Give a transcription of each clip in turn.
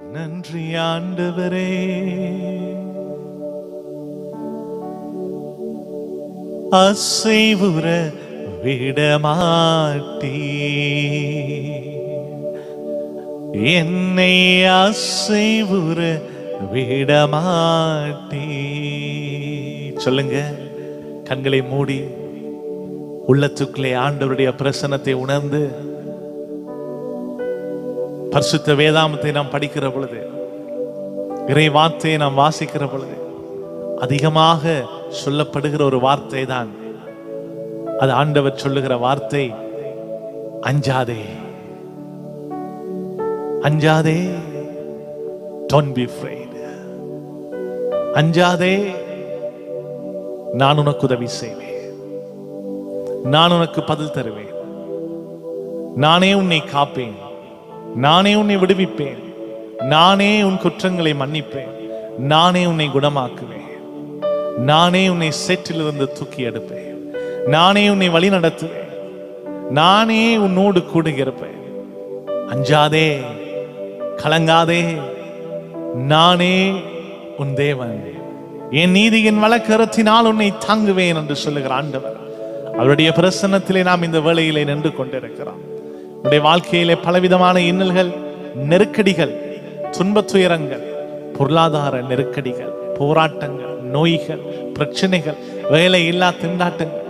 நன்றி ஆண்டவரே அசைவுற விடமாட்டீ என்னை அசைவுற விடமாட்டீ சொல்லுங்க கண்களை மூடி உள்ளத்துக்குள்ளே ஆண்டவருடைய பிரசன்னத்தை உணர்ந்து பரிசுத்த வேதாமத்தை நாம் படிக்கிற பொழுது இறை வார்த்தையை நாம் வாசிக்கிற பொழுது அதிகமாக சொல்லப்படுகிற ஒரு வார்த்தை தான் அது ஆண்டவர் சொல்லுகிற வார்த்தை அஞ்சாதே அஞ்சாதே டோன்ட் பி afraid அஞ்சாதே நான் உனக்கு உதவி செய்வேன் நான் உனக்கு பதில் தருவேன் நானே உன்னை காப்பேன் நானே உன்னை விடுவிப்பேன் நானே உன் குற்றங்களை மன்னிப்பேன் நானே உன்னை குணமாக்குவேன் நானே உன்னை சேற்றிலிருந்து தூக்கி எடுப்பேன் நானே உன்னை வழி நடத்துவேன் நானே உன்னோடு கூட இருப்பேன் அஞ்சாதே கலங்காதே நானே உன் தேவன் என் நீதியின் வழக்கரத்தினால் உன்னை தாங்குவேன் என்று சொல்லுகிற ஆண்டவர் அவருடைய பிரசன்னத்திலே நாம் இந்த வேளையிலே நின்று கொண்டிருக்கிறோம் நம்முடைய வாழ்க்கையிலே பலவிதமான இன்னல்கள் நெருக்கடிகள் துன்பத் துயரங்கள் பொருளாதார நெருக்கடிகள் போராட்டங்கள் நோய்கள் பிரச்சனைகள் வேலை இல்லா திண்டாட்டங்கள்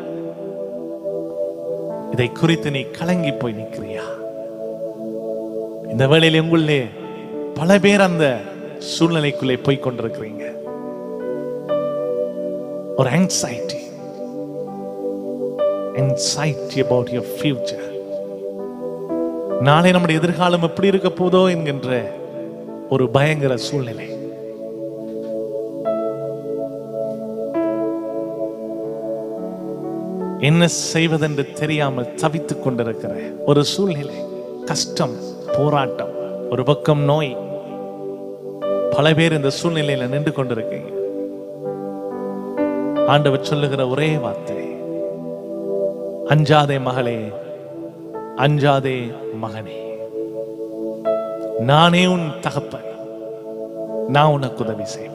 இதை குறித்து நீ கலங்கி போய் நிற்கிறியா இந்த வேளையில உங்களே பல பேர் அந்த சூழ்நிலைக்குள்ளே போய் கொண்டிருக்கிறீங்க ஒரு anxiety anxiety about your future நாளை நம்முடைய எதிர்காலம் எப்படி இருக்க போதோ என்கின்ற ஒரு பயங்கர சூழ்நிலை என்ன செய்வதென்று தெரியாமல் தவித்துக் கொண்டிருக்கிற ஒரு சூழ்நிலை கஷ்டம் போராட்டம் ஒரு பக்கம் நோய் பல பேர் இந்த சூழ்நிலையில நின்று கொண்டிருக்கீங்க ஆண்டவர் சொல்லுகிற ஒரே வார்த்தை அஞ்சாதே மகளே அஞ்சாதே மகனே நானே உன் தகப்பன் நான் உனக்கு உதவி செய்வேன்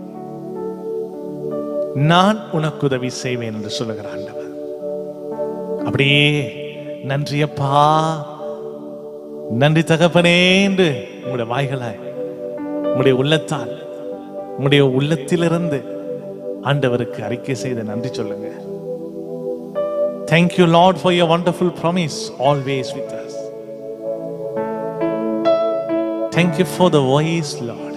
நான் உனக்கு உதவி செய்வேன் என்று சொல்லுகிற ஆண்டவர் அப்படியே நன்றியப்பா நன்றி தகப்பனே என்று உங்களுடைய வாய்களாய் உங்களுடைய உள்ளத்தால் உங்களுடைய உள்ளத்திலிருந்து ஆண்டவருக்கு அறிக்கை செய்து நன்றி சொல்லுங்க Thank you, Lord, for your wonderful promise always with us. Thank you for the voice, Lord.